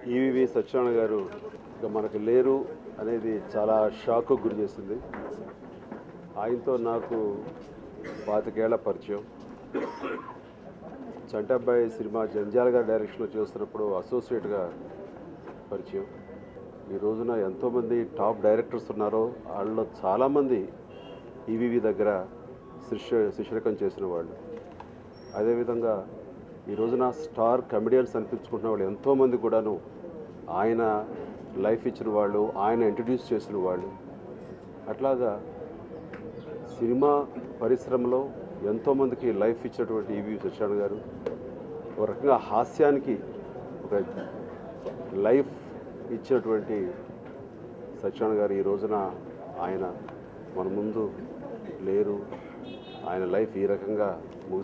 EVV Satyanarayana గారు ఇక మనకు లేరు అనేది చాలా షాక్ గురి చేసింది ఆయనతో నాకు పాతికేళ్ల పరిచయం చంటబ్బాయి సినిమా జంజాల గారి డైరెక్షన్లో చేస్తున్నప్పుడు అసోసియేట్గా పరిచయం ఈ రోజున ఎంతోమంది టాప్ డైరెక్టర్స్ ఉన్నారో వాళ్ళలో చాలామంది ఈవీవి దగ్గర శిష్య శిష్యరకం చేసిన వాళ్ళు అదేవిధంగా ఈ రోజున స్టార్ కమెడియన్స్ అనిపించుకుంటున్న వాళ్ళు ఎంతోమంది కూడాను ఆయన లైఫ్ ఇచ్చిన వాళ్ళు ఆయన ఇంట్రడ్యూస్ చేసిన వాళ్ళు అట్లాగా సినిమా పరిశ్రమలో ఎంతోమందికి లైఫ్ ఇచ్చినటువంటి ఈవి సత్యనారాయణ గారు ఒక రకంగా హాస్యానికి ఒక లైఫ్ ఇచ్చినటువంటి సత్యనారాయణ గారు ఈ రోజున ఆయన మన ముందు లేరు ఆయన లైఫ్ ఈ రకంగా ముగిసి